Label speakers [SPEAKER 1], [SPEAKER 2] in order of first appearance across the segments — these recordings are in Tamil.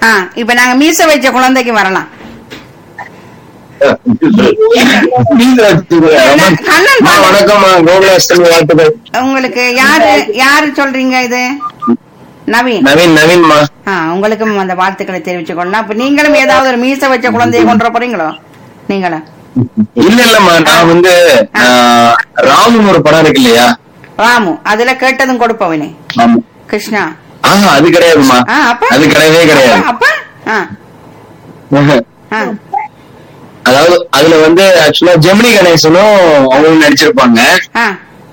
[SPEAKER 1] ஆ இப்ப நாங்க மீச வச்ச குழந்தைக்கு வரலாம் கண்ணன்
[SPEAKER 2] அம்மா, வணக்கம்மா கோகுலாஷ்டமி வாழ்த்துக்கள்
[SPEAKER 1] உங்களுக்கு யாரு யாரு சொல்றீங்க இது நவீன்
[SPEAKER 2] நவீன் நவீன்மா
[SPEAKER 1] ஆ உங்களுக்கும் அந்த வாழ்த்துக்களை தெரிவிச்சு கொள்ளலாம் அப்ப நீங்களும் ஏதாவது ஒரு மீச வச்ச குழந்தையை கொண்டு வர போறீங்களோ நீங்களும்
[SPEAKER 2] இல்ல இல்லம்மா நான் வந்து ஆஹ், ராமுன்னு ஒரு படம் இருக்கு இல்லையா
[SPEAKER 1] ராமு அதுல கேட்டதும் கொடுப்பவனே
[SPEAKER 2] ஆமா
[SPEAKER 1] கிருஷ்ணா
[SPEAKER 2] ஆஹ் அது கிடையாதுமா
[SPEAKER 1] ஆ அப்ப
[SPEAKER 2] அது கிடையவே கிடையாது
[SPEAKER 1] அப்ப ஆ ஆ
[SPEAKER 2] அதாவது அதுல வந்து ஆக்சுவலா ஜெமினி கணேசனும் அவங்களும் நடிச்சிருப்பாங்க
[SPEAKER 1] ஆ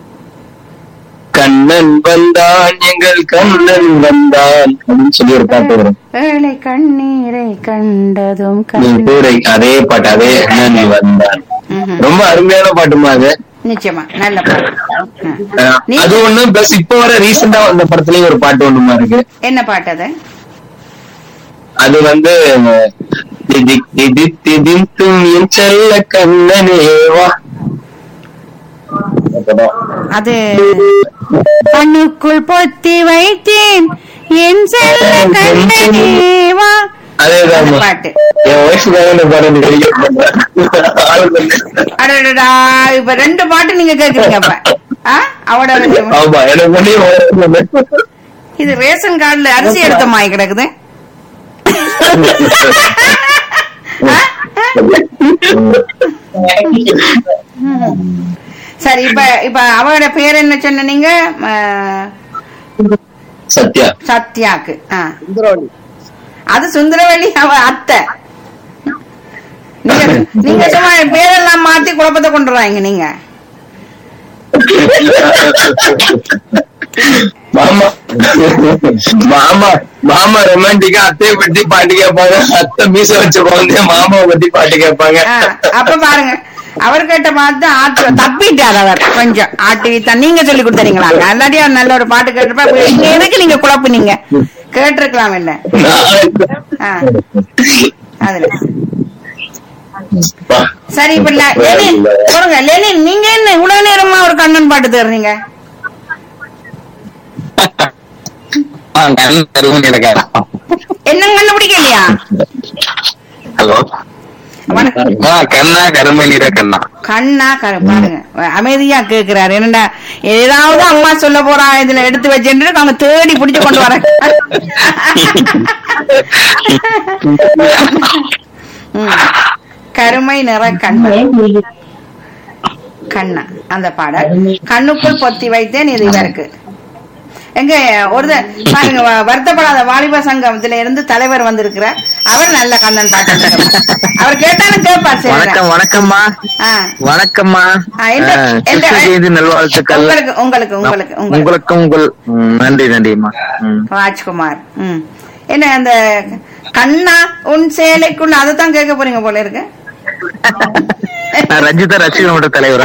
[SPEAKER 2] கண்ணன் வந்தான் எங்கள் கண்ணன் வந்தான் அப்படின்னு சொல்லி ஒரு பாட்டு வரும்
[SPEAKER 1] ஏழை கண்ணீரை கண்டதும்
[SPEAKER 2] நீ
[SPEAKER 1] கண்ணீர்
[SPEAKER 2] கூரை அதே பாட்டு அதே கண்ணன் வந்தான்
[SPEAKER 1] ம்ஹும்.
[SPEAKER 2] ரொம்ப அருமையான பாட்டுமா அது
[SPEAKER 1] நிச்சயமா நல்ல பாட்டு ஆ.
[SPEAKER 2] ஆஹ்,
[SPEAKER 1] நீ-
[SPEAKER 2] அது ஒண்ணு பிளஸ் இப்ப வர ரீசெண்டா வந்த படத்துலயும் ஒரு பாட்டு ஒண்ணுமா இருக்கு
[SPEAKER 1] என்ன பாட்டு அது
[SPEAKER 2] அது வந்து திதிக் திதிக் திதித்தும் என் செல்ல கண்ணனேவா
[SPEAKER 1] அது கண்ணுக்குள் பொத்தி வைத்தேன் என் செல்ல கண்டனேவா
[SPEAKER 2] அதேதான்
[SPEAKER 1] அந்த பாட்டு
[SPEAKER 2] என் வயசுக்காக இந்த பாடம்
[SPEAKER 1] அடடடா இப்ப ரெண்டு பாட்டு நீங்க கேக்குறீங்க அப்ப ஆ? அவட
[SPEAKER 2] ஆமா எனக்கு பண்ணி
[SPEAKER 1] இது ரேஷன் கார்டுல அரிசி எடுத்த மாய் கிடக்குது ஆ? சரி இப்ப இப்ப அவரோட பேர் என்ன சொன்ன நீங்க ஆ,
[SPEAKER 2] சத்யா
[SPEAKER 1] சத்யாக்கு ஆ. அது சுந்தரவள்ளி அவ அத்தை நீங்க நீங்க சும்மா பேரெல்லாம் மாத்தி குழப்பத்தை கொண்டு வராங்க நீங்க
[SPEAKER 2] மாமா மாமா மாமா ரொமான்டிக்கா அத்தையை பத்தி பாட்டு கேட்பாங்க அத்தை மீச வச்ச குழந்தைய மாமாவை பத்தி பாட்டு கேட்பாங்க
[SPEAKER 1] ஆ, அப்ப பாருங்க அவர் கேட்ட பார்த்து ஆட்டு தப்பிட்டார் அவர் கொஞ்சம் ஆட்டு வீத்தா நீங்க சொல்லி கொடுத்தீங்களா இல்லாட்டி அவர் நல்ல ஒரு பாட்டு கேட்டிருப்பா இப்ப இங்க எதுக்கு நீங்க குழப்புனீங்க கேட்டிருக்கலாம் இல்ல ஆ. அதுல சரி இப்ப ல- லெனின் சொல்லுங்க லெனின் நீங்க என்ன இவ்வளவு நேரமா ஒரு கண்ணன் பாட்டு தேடுறீங்க என்ன கண்டுபிடிக்கலையா
[SPEAKER 2] ஹலோ
[SPEAKER 1] வணக்கம்
[SPEAKER 2] கண்ணா கருமை நிற கண்ணா
[SPEAKER 1] கண்ணா கரு பாருங்க அமைதியா கேக்குறாரு என்னடா ஏதாவது அம்மா சொல்ல போறா இதுல எடுத்து வச்சுட்டு அவங்க தேடி பிடிச்சு கொண்டு வர கருமை நிற கண்ணா கண்ணா அந்த பாடல் கண்ணுக்குள் பொத்தி வைத்தேன் இது இவருக்கு எங்க ஒரு த- பாருங்க வ- வருத்தப்படாத வாலிப சங்கத்துல இருந்து தலைவர் வந்திருக்கிறார் அவர் நல்ல கண்ணன் பாட்டு அவர் கேட்டாலும் கேட்பார் சரி
[SPEAKER 3] வணக்கம் வணக்கம்மா
[SPEAKER 1] ஆ.
[SPEAKER 3] வணக்கம்மா
[SPEAKER 1] ஆ, எந்த-
[SPEAKER 3] ஆ,
[SPEAKER 1] எந்த-
[SPEAKER 3] கிருஷ்ண ஜெயந்தி நல்வாழ்த்துக்கள்
[SPEAKER 1] உங்களுக்கு உங்களுக்கு உங்களுக்கு உங்களுக்கு
[SPEAKER 3] உங்களுக்கும் உங்கள் ம், நன்றி நன்றிம்மா ம்.
[SPEAKER 1] ராஜ்குமார் ம் என்ன அந்த கண்ணா உன் சேலைக்குள்ள அதைத்தான் கேட்க போறீங்க போல இருக்கு
[SPEAKER 3] நான் ரஞ்சிதா ரசிகர் மன்ற தலைவரா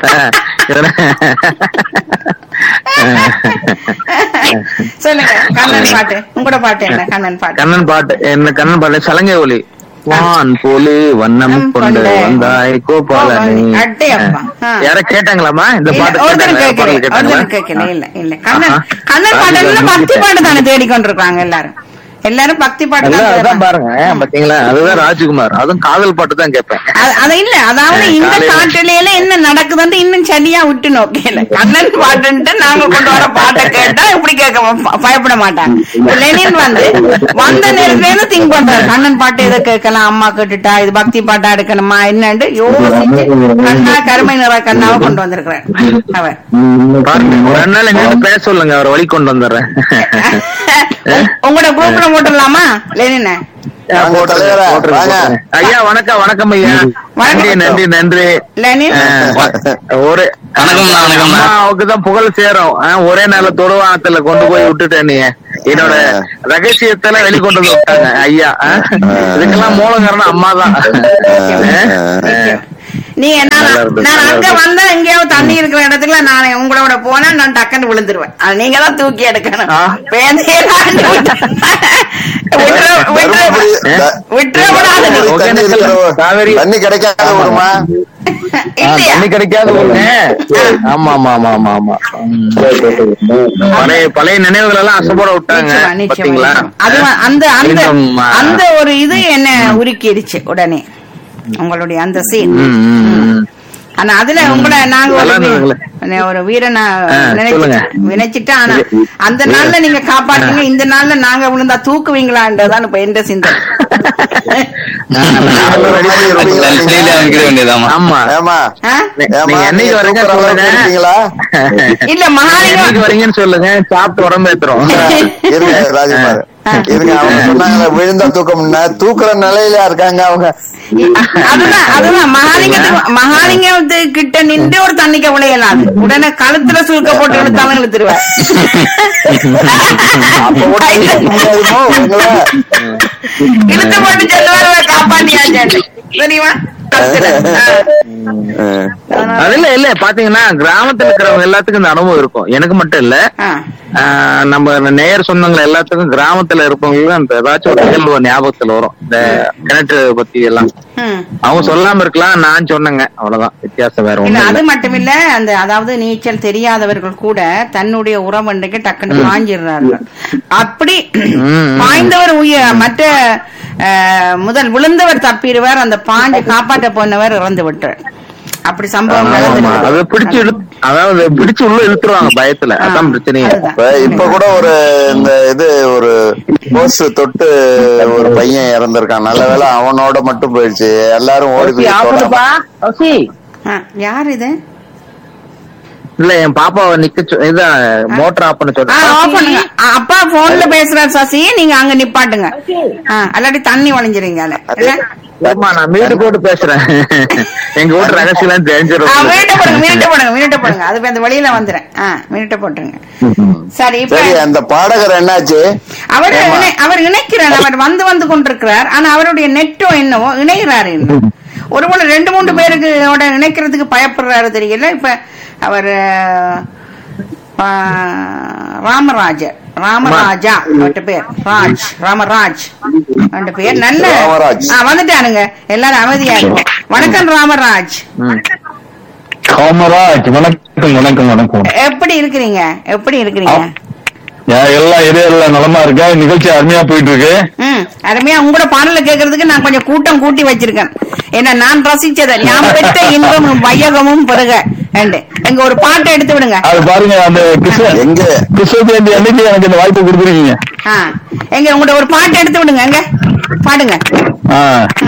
[SPEAKER 1] சொல்லுங்க கண்ணன் பாட்டு உங்களோட பாட்டு என்ன கண்ணன் பாட்டு
[SPEAKER 3] கண்ணன் பாட்டு என்ன கண்ணன் பாட்டு சலங்கை ஒலி வான் போலி வண்ணம் கொண்டு
[SPEAKER 1] கொண்டு
[SPEAKER 3] வந்தாய் கோபாலனி
[SPEAKER 1] அட்டே அப்பா ஆ.
[SPEAKER 3] யார கேட்டாங்களாமா இந்த
[SPEAKER 1] இல்ல,
[SPEAKER 3] பாட்டு
[SPEAKER 1] ஒருத்தரும்
[SPEAKER 3] கேட்டாங்களா?
[SPEAKER 1] கேட்கல
[SPEAKER 3] பாடல் கேட்டாங்களா
[SPEAKER 1] ஒருத்தரும் கேட்கல இல்ல இல்ல கண்ணன்
[SPEAKER 3] ஆஹா.
[SPEAKER 1] கண்ணன் பாட்டு எல்லாம்
[SPEAKER 3] ராஜிகா
[SPEAKER 1] பக்தி பாட்டு தானே தேடிக்கொண்டிருக்காங்க எல்லாரும் எல்லாரும் பக்தி பாட்டு
[SPEAKER 3] எல்லாம்
[SPEAKER 1] தான்
[SPEAKER 3] அதான்
[SPEAKER 1] தேடுறாங்க.
[SPEAKER 3] பாருங்க பாத்தீங்களா அதுதான் ராஜ்குமார் அதுவும் காதல் பாட்டு தான் கேட்பேன்
[SPEAKER 1] அது அது இல்ல அதாவது
[SPEAKER 3] ஆ,
[SPEAKER 1] இந்த
[SPEAKER 3] காலையில-
[SPEAKER 1] காட்டுல என்ன நடக்குதுன்னு இன்னும் சரியா விட்டு நோக்கல கண்ணன் பாட்டுன்ட்டு நாங்க கொண்டு வர பாட்டை கேட்டா இப்படி கேட்க ப- பயப்பட மாட்டாங்க இப்ப லெனின் வந்து வந்த நேரத்துல இருந்து திங்க் பண்றாரு கண்ணன் பாட்டு எதை கேட்கலாம் அம்மா கேட்டுட்டா இது பக்தி பாட்டா எடுக்கணுமா என்னன்னு யோசிச்சு கண்ணா கருமை நிற கண்ணாவை கொண்டு வந்திருக்கிறார் அவர்
[SPEAKER 3] பாருங்க ஒரு ரெண்டு நாள் எங்க பேச சொல்லுங்க அவரை வழி கொண்டு வந்துடுறேன்
[SPEAKER 1] உங்க- உங்களோட குரூப்ல போட்டுடலாமா லெனின
[SPEAKER 4] வாங்க, தலைவரே,
[SPEAKER 3] போட்டுருங்க,
[SPEAKER 4] வாங்க.
[SPEAKER 3] போட்டுருங்க. ஐயா வணக்கம் வணக்கம் ஐயா நன்றி நன்றி நன்றி
[SPEAKER 1] லெனின்
[SPEAKER 3] ஆ, ஒரு
[SPEAKER 2] வணக்கம்ண்ணா, வணக்கம்ண்ணா.
[SPEAKER 3] அம்மாவுக்கு தான் புகழ் சேரும் ஆ, ஒரே நாள்ல தொடுவானத்துல கொண்டு போய் விட்டுட்டேன் நீ என்னோட ரகசியத்தெல்லாம் வெளிக்கொண்டு வந்து விட்டாங்க ஐயா ஆ. இதுக்கெல்லாம் மூல காரணம் அம்மா தான்
[SPEAKER 1] நிச்சயம். நீங்க நான்
[SPEAKER 3] நல்லா இருந்தது,
[SPEAKER 1] நான்
[SPEAKER 3] நல்லா
[SPEAKER 1] அங்க
[SPEAKER 3] இருந்தது.
[SPEAKER 1] வந்தா எங்கேயாவது தண்ணி இருக்கிற இடத்துல நான் உங்களோட போனா நான் டக்குன்னு விழுந்துருவேன் அது நீங்க தான் தூக்கி எடுக்கணும்
[SPEAKER 3] ஆ.
[SPEAKER 1] பேந்தேலான்னு விட்டுற- விட்டுற- விட்டுற-
[SPEAKER 4] தருமபுரி-
[SPEAKER 1] விட்டுறக்கூடாது நீங்க.
[SPEAKER 4] தண்ணி இருக்கிற ஊர்.
[SPEAKER 3] காவேரி.
[SPEAKER 4] தண்ணி கிடைக்காத ஊருமா
[SPEAKER 3] ஆ,
[SPEAKER 1] இல்லையா
[SPEAKER 3] தண்ணி கிடைக்காத ஒண்ணு ஆமா ஆமா ஆமா ஆமா ஆமா ம். பழைய பழைய நினைவுகள் எல்லாம் அசைப்பட விட்டாங்க
[SPEAKER 1] நிச்சயமா, நிச்சயமா,
[SPEAKER 3] பாத்தீங்களா
[SPEAKER 1] நிச்சயமா. அது வ- அந்த அந்த
[SPEAKER 3] மீண்டும், ஆ,
[SPEAKER 1] அந்த ஒரு இது என்ன உருக்கிடுச்சு உடனே உங்களுடைய அந்த சீன்
[SPEAKER 3] ம், ம், ம்.
[SPEAKER 1] ஆனா அதுல உங்களை நாங்க ஒரு
[SPEAKER 3] நல்லா
[SPEAKER 1] வீ-
[SPEAKER 3] இருந்ததுங்களே.
[SPEAKER 1] ஒரு வீரனா
[SPEAKER 3] ஆ, சொல்லுங்க.
[SPEAKER 1] நினைச்சிட்டோம் நினைச்சிட்டேன் ஆனா அந்த நாள்ல நீங்க காப்பாத்துங்க இந்த நாள்ல நாங்க விழுந்தா தூக்குவீங்களான்றதான் இப்ப எந்த சிந்தனை
[SPEAKER 4] ready பண்ணி இருப்பீங்களா நீங்க?
[SPEAKER 2] தனித்தனியில அமைக்கிற வேண்டியதாமா
[SPEAKER 3] ஆமா
[SPEAKER 4] ஏமா
[SPEAKER 1] ஆ?
[SPEAKER 4] ஏமா
[SPEAKER 3] நீங்க என்னைக்கு
[SPEAKER 4] நீங்க
[SPEAKER 3] வரீங்க
[SPEAKER 4] தூக்குற அளவுக்கு
[SPEAKER 3] சொல்லுங்க.
[SPEAKER 4] இருக்கீங்களா
[SPEAKER 1] இல்ல
[SPEAKER 3] என்னைக்கு
[SPEAKER 1] மகாலிங்கம்
[SPEAKER 3] வரீங்கன்னு சொல்லுங்க சாப்பிட்டு உடம்பேத்துறோம்
[SPEAKER 4] இருங்க ராஜகுமார் இருங்க அவங்க சொன்னாங்களே விழுந்தா தூக்கம்னா தூக்குற நிலையில இருக்காங்க அவங்க
[SPEAKER 1] அதுதான் அதுதான் மகாலிங்கத்துக்கு மகாலிங்கத்து கிட்ட நின்று ஒரு தண்ணிக்க விளையலாம் அது உடனே கழுத்துல சுருக்க போட்டு இழுத்தாலும் இழுத்துருவேன்
[SPEAKER 4] அப்ப கூட தூக்க முடியாதுமோ உங்களை
[SPEAKER 1] இழுத்து போட்டு சொல்லுவாரு காப்பாத்தியாச்சு தெரியுமா கழுத்துல.
[SPEAKER 4] அஹ்,
[SPEAKER 1] ஆ.
[SPEAKER 3] அது இல்ல இல்ல பாத்தீங்கன்னா கிராமத்துல இருக்கிறவங்க எல்லாத்துக்கும் இந்த அனுபவம் இருக்கும் எனக்கு மட்டும் இல்ல
[SPEAKER 1] ஆ.
[SPEAKER 3] ஆஹ் நம்ம நேயர் சொந்தங்கள் எல்லாத்துக்கும் கிராமத்துல இருப்பவங்களுக்கு அந்த ஏதாச்சும் ஒரு நிகழ்வு ஞாபகத்துல வரும் இந்த கிணற்று பத்தி எல்லாம்
[SPEAKER 1] ம்.
[SPEAKER 3] அவங்க சொல்லாம இருக்கலாம் நான் சொன்னேங்க அவ்வளவுதான் வித்தியாசம் வேற
[SPEAKER 1] இல்ல
[SPEAKER 3] ஒண்ணும்
[SPEAKER 1] அது
[SPEAKER 3] இல்ல
[SPEAKER 1] மட்டுமில்ல அந்த அதாவது நீச்சல் தெரியாதவர்கள் கூட தன்னுடைய உறவண்டைக்கு டக்குன்னு பாஞ்சிடுறார்கள் அப்படி
[SPEAKER 3] ம்.
[SPEAKER 1] பாய்ந்தவர் உய மற்ற அஹ், முதல் விழுந்தவர் தப்பிடுவார் அந்த பாஞ்சு காப்பாற்ற போனவர் இறந்து விட்டார் அப்படி சம்பவம்
[SPEAKER 3] ஆமா, ஆமா.
[SPEAKER 1] நடந்திருக்கு.
[SPEAKER 3] அதை பிடிச்சு இழு அதாவது பிடிச்சு உள்ள இழுத்துருவாங்க பயத்துல
[SPEAKER 1] ஆ,
[SPEAKER 3] அதான் பிரச்சனையே
[SPEAKER 1] அதுதான்.
[SPEAKER 4] இப்ப இப்ப கூட ஒரு இந்த இது ஒரு போஸ் தொட்டு ஒரு பையன் இறந்திருக்கான் நல்ல வேளை அவனோட மட்டும் போயிடுச்சு எல்லாரும் ஓடி போய் தொடாம-
[SPEAKER 1] ஆ, யார் இது
[SPEAKER 3] இல்ல என் பாப்பாவை நிக்க சொ- இதான் மோட்டர் ஆஃப் பண்ண
[SPEAKER 1] ஆ,
[SPEAKER 3] சொல்றேன்
[SPEAKER 1] off பண்ணுங்க. ஆ, அப்பா போன்ல பேசுறாரு சசி நீங்க அங்க நிப்பாட்டுங்க ஆ, அல்லாட்டி தண்ணி வளைஞ்சிருங்க அதுல. இல்ல?
[SPEAKER 3] ஆமா நான் மீட்டு போட்டு பேசுறேன் எங்க வீட்டு ரகசியம்
[SPEAKER 1] ஆ,
[SPEAKER 3] தெரிஞ்சிடும்
[SPEAKER 1] மினிட்ட போடுங்க மினிட்ட போடுங்க மினிட்ட போடுங்க அது இப்ப அந்த வெளியில வந்துறேன் ஆ மினிட்ட போட்டுருங்க சரி இப்ப
[SPEAKER 4] சரி அந்த பாடகர் என்னாச்சு
[SPEAKER 1] அவர்
[SPEAKER 4] ஏம்மா?
[SPEAKER 1] இணை- அவர் இணைக்கிறார் அவர் வந்து வந்து கொண்டிருக்கிறார் ஆனா அவருடைய நெட்டோ என்னவோ இணைகிறாரு இன்னும். ஒருவேளை ரெண்டு மூன்று பேருக்கு ஓட இணைக்கிறதுக்கு பயப்படுறாரு தெரியல இப்ப அவர் ராமராஜர் ராமராஜா அவர்கிட்ட பேர் ராஜ் ராமராஜ் அவன் பேர் நல்ல
[SPEAKER 4] ராமராஜ்.
[SPEAKER 1] ஆ, வந்துட்டானுங்க எல்லாரும் அமைதியா இருக்கும் வணக்கம் ராமராஜ்
[SPEAKER 5] காமராஜ் வணக்கம் வணக்கம் வணக்கம்
[SPEAKER 1] எப்படி இருக்கிறீங்க எப்படி இருக்கிறீங்க
[SPEAKER 5] நான் எல்லா ஏரியால நலமா இருக்கேன் நிகழ்ச்சி அருமையா போயிட்டு இருக்கு
[SPEAKER 1] ம் அருமையா உங்களோட பாடல கேட்கறதுக்கு நான் கொஞ்சம் கூட்டம் கூட்டி வச்சிருக்கேன் ஏன்னா நான் ரசிச்சதை ஞாபகம் பெற்ற இன்பமும் வையகமும் பெருக ரெண்டு எங்க ஒரு பாட்டை எடுத்து விடுங்க
[SPEAKER 5] அது பாருங்க அந்த கிருஷ்ண
[SPEAKER 4] எங்க
[SPEAKER 5] கிருஷ்ண ஜெயந்தி அன்னைக்கு எனக்கு இந்த வாய்ப்பு கொடுத்துருக்கீங்க
[SPEAKER 1] ஆ எங்க உங்களோட ஒரு பாட்டை எடுத்து விடுங்க எங்க பாடுங்க
[SPEAKER 5] ஆ.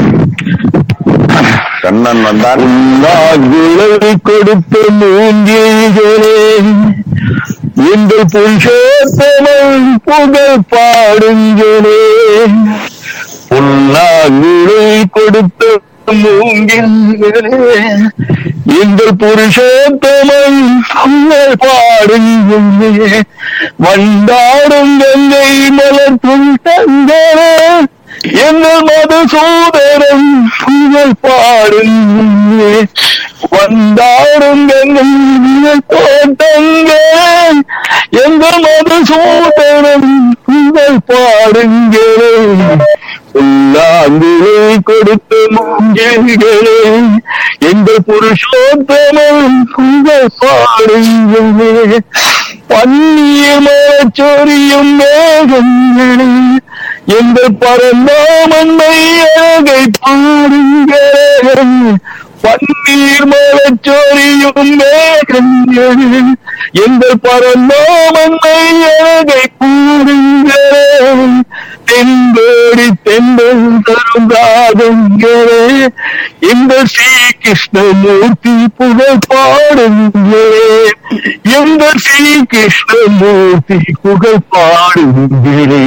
[SPEAKER 4] கண்ணன் வந்தான்
[SPEAKER 5] புல்லாங்குழலை கொடுத்த மூங்கில்களே எங்கள் புருஷோத்தமன் புகழ் பாடுங்களே புல்லாங்குழலை கொடுத்த மூங்கில்களே எங்கள் புருஷோத்தமன் புகழ் பாடுங்களே வண்டாடும் கங்கை மலர் தங்களே எங்கள் மதுசூதரம் புகழ் பாடுங்களே வந்தாடும் எங்கள் தோட்டங்களே எங்கள் மதுசூதரம் புகழ் பாடுங்களே புல்லாங்குழை கொடுத்த மூங்கில்களே எங்கள் புருஷோத்தமம் புகழ் பாடுங்களே பன்னீர் மலச்சொரியும் மேகங்களே எங்கள் பரந்தாமன்மை அழகை பாருங்களே பன்னீர் மலச்சொரியும் மேகங்களே எங்கள் பரந்தாமன்மை அழகை பாருங்களே தென்பேடி தென்பல் தரும் ராகங்களே எங்கள் ஸ்ரீ கிருஷ்ணமூர்த்தி புகழ் பாடுங்களே எங்கள் ஸ்ரீ கிருஷ்ணமூர்த்தி புகழ் பாடுங்களே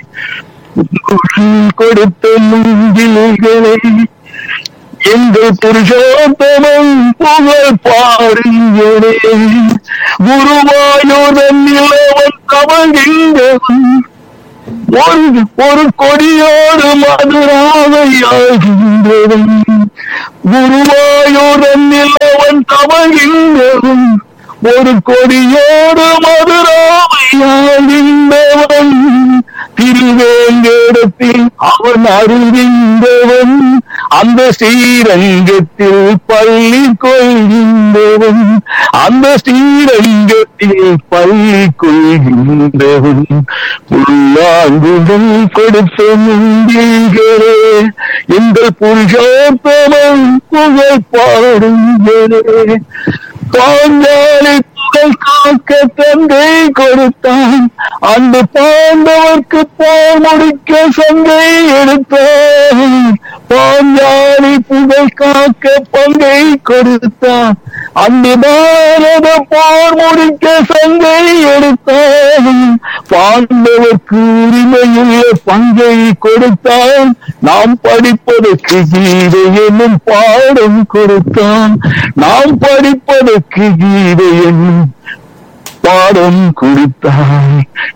[SPEAKER 5] குரல் கொடுத்த முந்தில்களே எங்கள் புருஷோத்தமம் புகழ் பாடுங்களே குருவாயூரன் நிலவன் கமழ்கின்றவன் ஒரு ஒரு கொடியோடு மதுராவையாகின்றவன் குருவாயூரன் நிலவன் தவழ்கின்றவன் ஒரு கொடியோடு மதுராவையாகின்றவன் திருவேங்கடத்தில் அவன் அறிவிந்தவன் அந்த ஸ்ரீரங்கத்தில் பள்ளி கொள்கின்றவன் அந்த ஸ்ரீரங்கத்தில் பள்ளி கொள்கின்றவன் புல்லாங்குழல் கொடுத்த முந்திகளே எங்கள் புருஷோத்தமன் புகழ் பாடுங்களே பாஞ்சாலி புகழ் காக்க தந்தை கொடுத்தான் அந்த பாண்டவர்க்கு போர் முடிக்க சந்தை எடுத்தான் பாஞ்சாலி புகழ் காக்க பங்கை கொடுத்தான் அந்த பாரத போர் முடிக்க சந்தை எடுத்தான் பாண்டவர்க்கு உரிமையுள்ள பங்கை கொடுத்தான் நாம் படிப்பதற்கு கீதை என்னும் பாடம் கொடுத்தான் நாம் படிப்பதற்கு கீதை என்னும் பாடம் கொடுத்தான்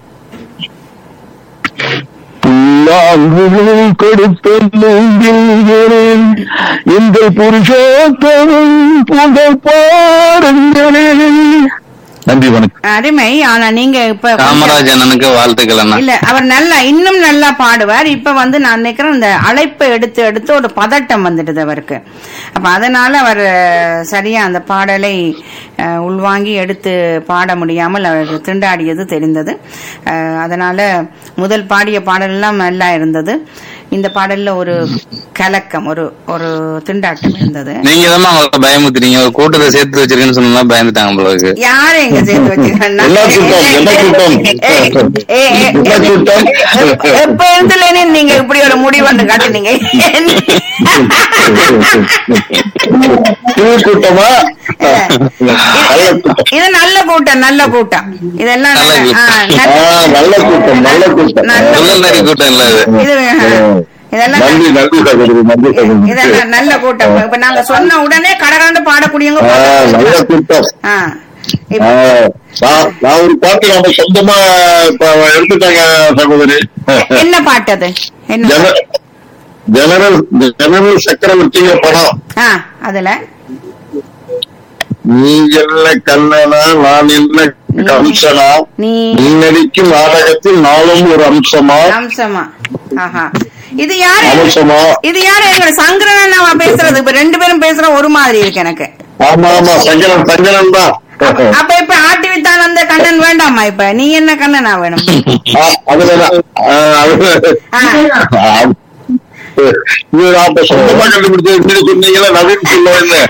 [SPEAKER 5] புல்லாங்குழல் கொடுத்த மூங்கில்களே எங்கள் புருஷோத்தமன் புகழ் பாடுங்களே நன்றி வணக்கம்
[SPEAKER 1] அருமை ஆனா நீங்க இப்ப கொஞ்சம்-
[SPEAKER 3] காமராஜ் அண்ணனுக்கு வாழ்த்துக்கள் அண்ணா
[SPEAKER 1] இல்ல அவர் நல்லா இன்னும் நல்லா பாடுவார் இப்ப வந்து நான் நினைக்கிறேன் இந்த அழைப்பை எடுத்து எடுத்து ஒரு பதட்டம் வந்துடுது அவருக்கு அப்ப அதனால அவர் அஹ், சரியா அந்த பாடலை அஹ், உள்வாங்கி எடுத்து பாட முடியாமல் அவர் திண்டாடியது தெரிந்தது அஹ், அதனால முதல் பாடிய பாடல் எல்லாம் நல்லா இருந்தது இந்த பாடல்ல ஒரு கலக்கம் ஒரு ஒரு திண்டாட்டம் இருந்தது
[SPEAKER 3] நீங்க தான் அவங்களை பயமுத்துறீங்க ஒரு கூட்டத்தை சேர்த்து வச்சிருக்கேன்னு சொன்னா பயந்துட்டாங்க போல இருக்கு
[SPEAKER 1] யாரு எங்க சேர்த்து வச்சிருக்காங்க
[SPEAKER 5] என்ன கூட்டம்? என்ன கூட்டம்?
[SPEAKER 1] ஏய், ஏய்,
[SPEAKER 5] என்ன கூட்டம்?
[SPEAKER 1] எப்ப- எப்ப இருந்துலேன்னு நீங்க இப்படி ஒரு முடிவு காட்டுனீங்க
[SPEAKER 5] குழு கூட்டமா
[SPEAKER 1] இது- இது நல்ல கூட்டம் நல்ல கூட்டம் இதெல்லாம்
[SPEAKER 3] நல்ல
[SPEAKER 1] நல்ல-
[SPEAKER 3] கூட்டம்.
[SPEAKER 1] ஆ, நல்ல-
[SPEAKER 5] ஆ, நல்ல கூட்டம் நல்ல கூட்டம்
[SPEAKER 1] நல்ல
[SPEAKER 3] முதல் நரி கூட்டம் இல்ல இது
[SPEAKER 1] இது இதெல்லாம்
[SPEAKER 5] நன்றி நன்றி சகோதரி நன்றி சகோதரி
[SPEAKER 1] இதெல்லாம் நல்ல கூட்டம் இப்ப நாங்க சொன்ன உடனே கடகண்டு பாடக்கூடியவங்க
[SPEAKER 5] ஆ, நல்ல
[SPEAKER 1] பாடக்கூடியவங்க.
[SPEAKER 5] கூட்டம்
[SPEAKER 1] ஆ.
[SPEAKER 5] ஆ,
[SPEAKER 1] இப்ப
[SPEAKER 5] நான் நான் ஒரு பாட்டு நம்ம சொந்தமா இப்ப எடுத்துட்டாங்க சகோதரி
[SPEAKER 1] என்ன பாட்டு அது என்ன
[SPEAKER 5] ஜன ஜெனரல் ஜெனரல் சக்கரவர்த்திங்கிற படம்
[SPEAKER 1] ஆ அதுல
[SPEAKER 5] நீ என்ன கண்ணனா நான் என்ன கம்சனா
[SPEAKER 1] நீ
[SPEAKER 5] நீ நடிக்கும் நாடகத்தில் நாளும் ஒரு அம்சமா
[SPEAKER 1] அம்சமா ஆஹா இது யாரு
[SPEAKER 5] அம்சமா
[SPEAKER 1] இது யாரு எங்க சங்கரன் பேசுறது இப்ப ரெண்டு பேரும் பேசுற ஒரு மாதிரி இருக்கு எனக்கு
[SPEAKER 5] ஆமா ஆமா சங்கரன் சங்கரன் தான்
[SPEAKER 1] அப்ப இப்ப ஆட்டி வித்தான் அந்த கண்ணன் வேண்டாமா இப்ப நீ என்ன கண்ணனா வேணும்
[SPEAKER 5] ஆ, அதுலதான் ஆ, அது-
[SPEAKER 1] ஆ.
[SPEAKER 5] ஆ, இது நான் இப்ப சொந்தமா கண்டுபிடிச்சது எப்படி சொன்னீங்களா நவீன் சொல்லுவேன்னு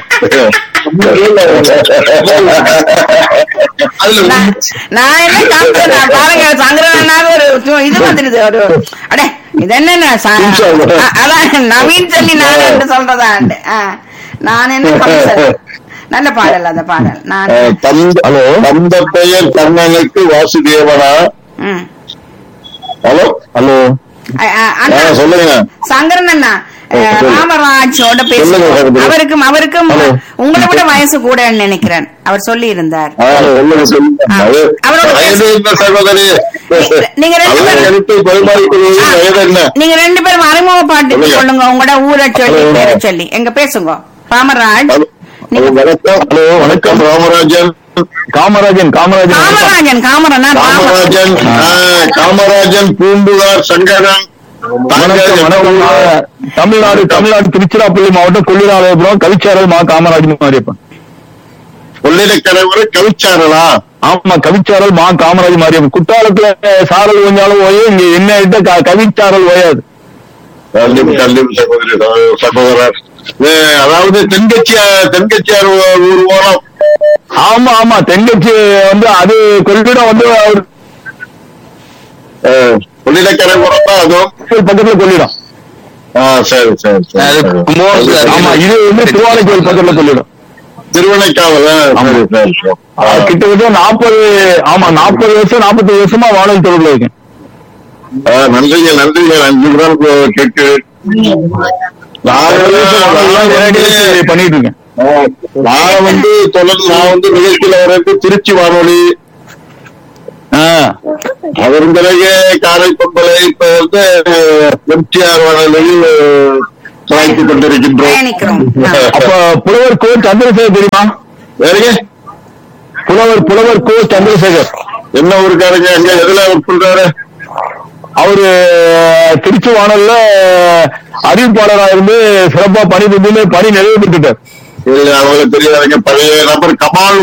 [SPEAKER 5] அதுல
[SPEAKER 1] நான் நான் என்ன காமிச்சேன் நான் பாருங்க சங்கரனாக ஒரு சு- இது வந்துடுது ஒரு அடே இது என்ன அதான் நவீன் சொல்லி நான் என்று சொல்றதா நான் என்ன காமிச்சேன் நல்ல பாடல் அந்த பாடல் நான்
[SPEAKER 5] அஹ், தந்த ஹலோ தந்த பெயர் கண்ணனுக்கு வாசுதேவனா
[SPEAKER 1] ம்.
[SPEAKER 5] ஹலோ ஹலோ
[SPEAKER 1] அ- அ- அண்ணா
[SPEAKER 5] சொல்லுங்க
[SPEAKER 1] சங்கரன் அண்ணா அஹ்,
[SPEAKER 5] சொல்லுங்க.
[SPEAKER 1] ராமராஜோட
[SPEAKER 5] சொல்லுங்க,
[SPEAKER 1] பேசுவோம்
[SPEAKER 5] சகோதரி.
[SPEAKER 1] அவருக்கும் அவருக்கும்
[SPEAKER 5] ஹலோ.
[SPEAKER 1] உங்களை விட வயசு கூடன்னு நினைக்கிறேன் அவர் சொல்லி இருந்தார்
[SPEAKER 5] ஆ, சொல்லுங்க சொல்லுங்க
[SPEAKER 1] ஆ.
[SPEAKER 5] அது
[SPEAKER 1] அவரோட
[SPEAKER 5] வயது என்ன சகோதரி
[SPEAKER 1] நீங்க ரெண்டு
[SPEAKER 5] நல்ல
[SPEAKER 1] பேரும்
[SPEAKER 5] கருத்தை பரிமாறிக்கொள்வது
[SPEAKER 1] ஆ.
[SPEAKER 5] வயது என்ன
[SPEAKER 1] நீங்க ரெண்டு பேரும் அறிமுக பாட்டு
[SPEAKER 5] சொல்லுங்க.
[SPEAKER 1] சொல்லுங்க உங்களோட ஊரை சொல்லி
[SPEAKER 5] ஹலோ.
[SPEAKER 1] பேரை சொல்லி எங்க பேசுங்க ராமராஜ்
[SPEAKER 5] ஹலோ,
[SPEAKER 1] நீங்க-
[SPEAKER 5] வணக்கம் ஹலோ வணக்கம் ராமராஜன் காமராஜன் காமராஜன்
[SPEAKER 1] காமராஜன் காமரன் நான் ராம-
[SPEAKER 5] காமராஜன் ஆ, காமராஜன் பூம்புகார் சங்கரன்
[SPEAKER 2] வணக்கம் வணக்கம் நான் தமிழ்நாடு தமிழ்நாடு திருச்சிராப்பள்ளி மாவட்டம் கொள்ளிராலபுரம் கவிச்சாரல் மா காமராஜ் மாரியப்பன்
[SPEAKER 5] கொள்ளிடக்கரைவரை கவிச்சாரலா
[SPEAKER 2] ஆமா கவிச்சாரல் மா காமராஜ் மாரியப்பன் குற்றாலத்துல சாரல் கொஞ்சாலும் ஓயே இங்க என்ன ஆயிட்ட க- கவிச்சாரல் ஓயாது
[SPEAKER 5] கல்வி கல்வி சகோதரி சகோ- சகோதரர் இது, அதாவது தென்கட்சியா தென்கட்சியார் ஊ- ஊர் ஓரம்
[SPEAKER 2] ஆமா ஆமா தென்கட்சி வந்து அது கொள்ளிடம் வந்து அவர்
[SPEAKER 5] கொள்ளிடக்கரை ஓரம் தான் அதுவும்
[SPEAKER 2] பக்கத்துல கொள்ளிடம்
[SPEAKER 5] ஆ சரி சரி சரி,
[SPEAKER 3] அது
[SPEAKER 5] சரி
[SPEAKER 3] கும்பகோணத்துல
[SPEAKER 2] ஆமா இது வந்து திருவானைக்கோயில் பக்கத்துல கொள்ளிடம்
[SPEAKER 5] திருவனைக்காவல் ஆ, சரி சரி சரி ஆ,
[SPEAKER 2] ஆ, கிட்டத்தட்ட நாற்பது ஆமா நாற்பது வருஷம் நாற்பது வருஷமா வானொலி தொடர்புல இருக்கேன்
[SPEAKER 5] ஆ, நன்றிங்க நன்றிங்க நன்றி தான் கேட்டு நான்
[SPEAKER 2] எல்லாம் நேரடியா
[SPEAKER 5] வந்து-
[SPEAKER 2] பண்ணிட்டு இருக்கேன்
[SPEAKER 5] நான் வந்து தொடர்ந்து நான் வந்து நிகழ்ச்சியில வரது திருச்சி வானொலி
[SPEAKER 2] ஆ,
[SPEAKER 5] அதன் பிறகு காரை பொங்கலை இப்ப வந்து எம்டிஆர் வானொலியில் சாய்த்து கொண்டிருக்கின்றோம்
[SPEAKER 1] பயணிக்கிறோம் ஆ.
[SPEAKER 2] அப்ப புலவர் கோ சந்திரசேகர் தெரியுமா
[SPEAKER 5] வேறங்க
[SPEAKER 2] புலவர் புலவர் கோ சந்திரசேகர்
[SPEAKER 5] என்ன ஊருக்காரங்க எங்க எதுல ஒர்க் பண்றாரு
[SPEAKER 2] அவரு திருச்சி வானல்ல
[SPEAKER 5] அறிவிப்பாளராக இருந்து சிறப்பா பணி புரிந்து பணி நிறைவு பெற்றுட்டார்
[SPEAKER 2] இல்ல அவங்களுக்கு தெரியாதுங்க பழைய நபர் கமால்